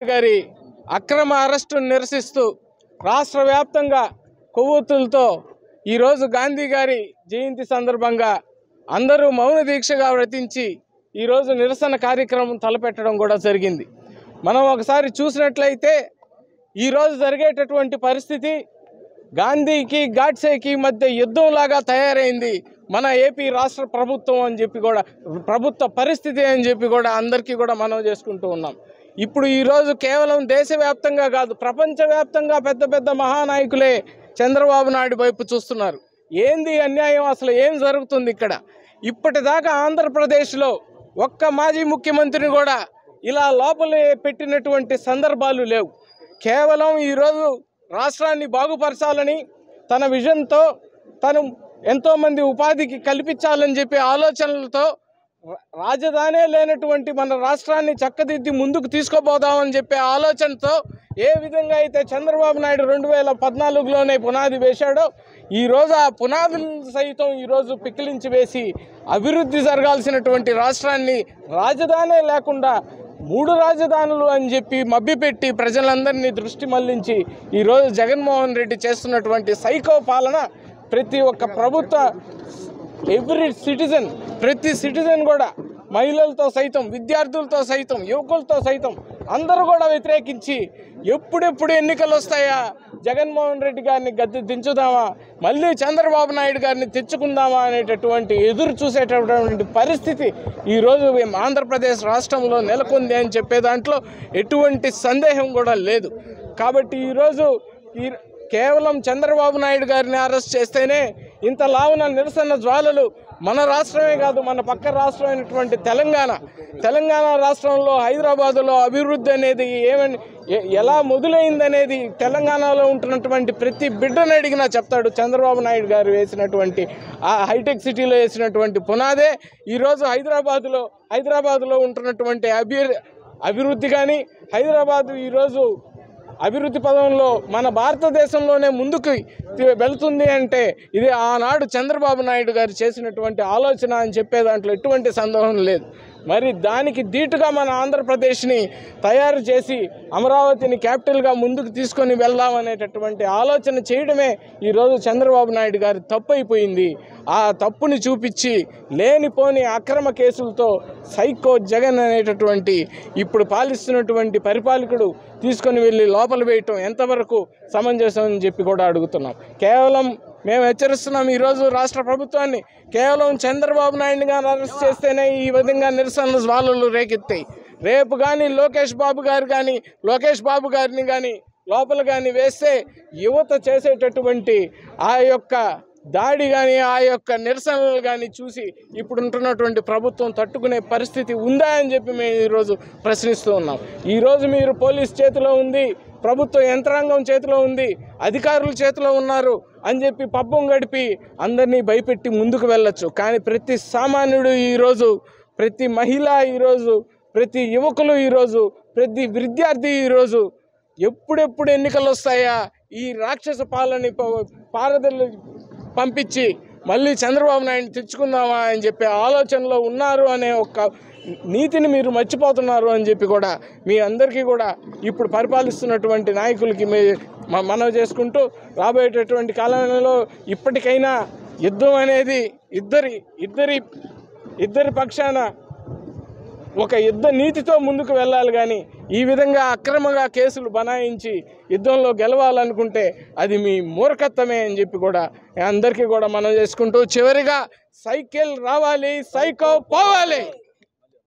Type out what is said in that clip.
గారి అక్రమ అరెస్టును నిరసిస్తూ రాష్ట్ర వ్యాప్తంగా కొవ్వొత్తులతో ఈరోజు గాంధీ గారి జయంతి సందర్భంగా అందరూ మౌన దీక్షగా వ్రతించి ఈరోజు నిరసన కార్యక్రమం తలపెట్టడం కూడా జరిగింది మనం ఒకసారి చూసినట్లయితే ఈరోజు జరిగేటటువంటి పరిస్థితి గాంధీకి గాడ్సేకి మధ్య యుద్ధంలాగా తయారైంది మన ఏపీ రాష్ట్ర ప్రభుత్వం అని చెప్పి కూడా ప్రభుత్వ పరిస్థితి అని చెప్పి కూడా అందరికీ కూడా మనం చేసుకుంటూ ఉన్నాం ఇప్పుడు ఈరోజు కేవలం దేశవ్యాప్తంగా కాదు ప్రపంచవ్యాప్తంగా పెద్ద పెద్ద మహానాయకులే చంద్రబాబు నాయుడు వైపు చూస్తున్నారు ఏంది అన్యాయం అసలు ఏం జరుగుతుంది ఇక్కడ ఇప్పటిదాకా ఆంధ్రప్రదేశ్లో ఒక్క మాజీ ముఖ్యమంత్రిని కూడా ఇలా లోపలే పెట్టినటువంటి సందర్భాలు లేవు కేవలం ఈరోజు రాష్ట్రాన్ని బాగుపరచాలని తన విజన్తో తను ఎంతోమంది ఉపాధికి కల్పించాలని చెప్పి ఆలోచనలతో రా- రాజధానే లేనటువంటి మన రాష్ట్రాన్ని చక్కదిద్ది ముందుకు తీసుకుపోదామని చెప్పే ఆలోచనతో ఏ విధంగా అయితే చంద్రబాబు నాయుడు రెండు వేల పద్నాలుగులోనే పునాది వేశాడో ఈరోజు ఆ పునాదులు సైతం ఈరోజు పిక్కిలించి వేసి అభివృద్ధి జరగాల్సినటువంటి రాష్ట్రాన్ని రాజధానే లేకుండా మూడు రాజధానులు అని చెప్పి మభ్యపెట్టి ప్రజలందరినీ దృష్టి మళ్లించి ఈరోజు జగన్మోహన్ రెడ్డి చేస్తున్నటువంటి సైకో పాలన ప్రతి ఒక్క ప్రభుత్వ ఎవ్రీ సిటిజన్ ప్రతి సిటిజన్ కూడా మహిళలతో సైతం విద్యార్థులతో సైతం యువకులతో సైతం అందరూ కూడా వ్యతిరేకించి ఎప్పుడెప్పుడు ఎన్నికలు వస్తాయా జగన్మోహన్ రెడ్డి గారిని గద్దె దించుదామా మళ్ళీ చంద్రబాబు నాయుడు గారిని తెచ్చుకుందామా అనేటటువంటి ఎదురు చూసేటటువంటి పరిస్థితి ఈరోజు మేము ఆంధ్రప్రదేశ్ రాష్ట్రంలో నెలకొంది అని చెప్పే దాంట్లో ఎటువంటి సందేహం కూడా లేదు కాబట్టి ఈరోజు ఈ కేవలం చంద్రబాబు నాయుడు గారిని అరెస్ట్ చేస్తేనే ఇంత లావున నిరసన జ్వాలలు మన రాష్ట్రమే కాదు మన పక్క రాష్ట్రం అయినటువంటి తెలంగాణ తెలంగాణ రాష్ట్రంలో హైదరాబాదులో అభివృద్ధి అనేది ఏమని ఎ- ఎలా మొదలైందనేది తెలంగాణలో ఉంటున్నటువంటి ప్రతి బిడ్డను అడిగినా చెప్తాడు చంద్రబాబు నాయుడు గారు వేసినటువంటి ఆ హైటెక్ సిటీలో వేసినటువంటి పునాదే ఈరోజు హైదరాబాదులో హైదరాబాదులో ఉంటున్నటువంటి అభి అభివృద్ధి కానీ హైదరాబాదు ఈరోజు అభివృద్ధి పదంలో మన భారతదేశంలోనే ముందుకు తి- వెళ్తుంది అంటే ఇది ఆనాడు చంద్రబాబు నాయుడు గారు చేసినటువంటి ఆలోచన అని చెప్పే దాంట్లో ఎటువంటి సందేహం లేదు మరి దానికి ధీటుగా మన ఆంధ్రప్రదేశ్ని తయారు చేసి అమరావతిని క్యాపిటల్గా ముందుకు తీసుకొని వెళ్దామనేటటువంటి ఆలోచన చేయడమే ఈరోజు చంద్రబాబు నాయుడు గారి తప్పు అయిపోయింది ఆ తప్పుని చూపించి లేనిపోని అక్రమ కేసులతో సైకో జగన్ అనేటటువంటి ఇప్పుడు పాలిస్తున్నటువంటి పరిపాలకుడు తీసుకొని వెళ్ళి లోపల వేయటం ఎంతవరకు సమంజసం అని చెప్పి కూడా అడుగుతున్నాం కేవలం మేము హెచ్చరిస్తున్నాం ఈరోజు రాష్ట్ర ప్రభుత్వాన్ని కేవలం చంద్రబాబు నాయుడు గారు అరెస్ట్ చేస్తేనే ఈ విధంగా నిరసనలు జ్వాలలు రేకెత్తాయి రేపు కానీ లోకేష్ బాబు గారు కానీ లోకేష్ బాబు గారిని కానీ లోపల కానీ వేస్తే యువత చేసేటటువంటి ఆ యొక్క దాడి కానీ ఆ యొక్క నిరసనలు కానీ చూసి ఇప్పుడు ఉంటున్నటువంటి ప్రభుత్వం తట్టుకునే పరిస్థితి ఉందా అని చెప్పి మేము ఈరోజు ప్రశ్నిస్తూ ఉన్నాం ఈరోజు మీరు పోలీస్ చేతిలో ఉంది ప్రభుత్వ యంత్రాంగం చేతిలో ఉంది అధికారుల చేతిలో ఉన్నారు అని చెప్పి పబ్బం గడిపి అందరినీ భయపెట్టి ముందుకు వెళ్ళొచ్చు కానీ ప్రతి సామాన్యుడు ఈరోజు ప్రతి మహిళ ఈరోజు ప్రతి యువకులు ఈరోజు ప్రతి విద్యార్థి ఈరోజు ఎప్పుడెప్పుడు ఎన్నికలు వస్తాయా ఈ రాక్షస పాలని పారదలు పంపించి మళ్ళీ చంద్రబాబు నాయుడు తెచ్చుకుందామా అని చెప్పే ఆలోచనలో ఉన్నారు అనే ఒక నీతిని మీరు మర్చిపోతున్నారు అని చెప్పి కూడా మీ అందరికీ కూడా ఇప్పుడు పరిపాలిస్తున్నటువంటి నాయకులకి మీ మ- మనవి చేసుకుంటూ రాబోయేటటువంటి కాలంలో ఇప్పటికైనా యుద్ధం అనేది ఇద్దరి ఇద్దరి ఇద్దరి పక్షాన ఒక యుద్ధ నీతితో ముందుకు వెళ్ళాలి కానీ ఈ విధంగా అక్రమంగా కేసులు బనాయించి యుద్ధంలో గెలవాలనుకుంటే అది మీ మూర్ఖత్వమే అని చెప్పి కూడా అందరికీ కూడా మనం చేసుకుంటూ చివరిగా సైకిల్ రావాలి సైకో పోవాలి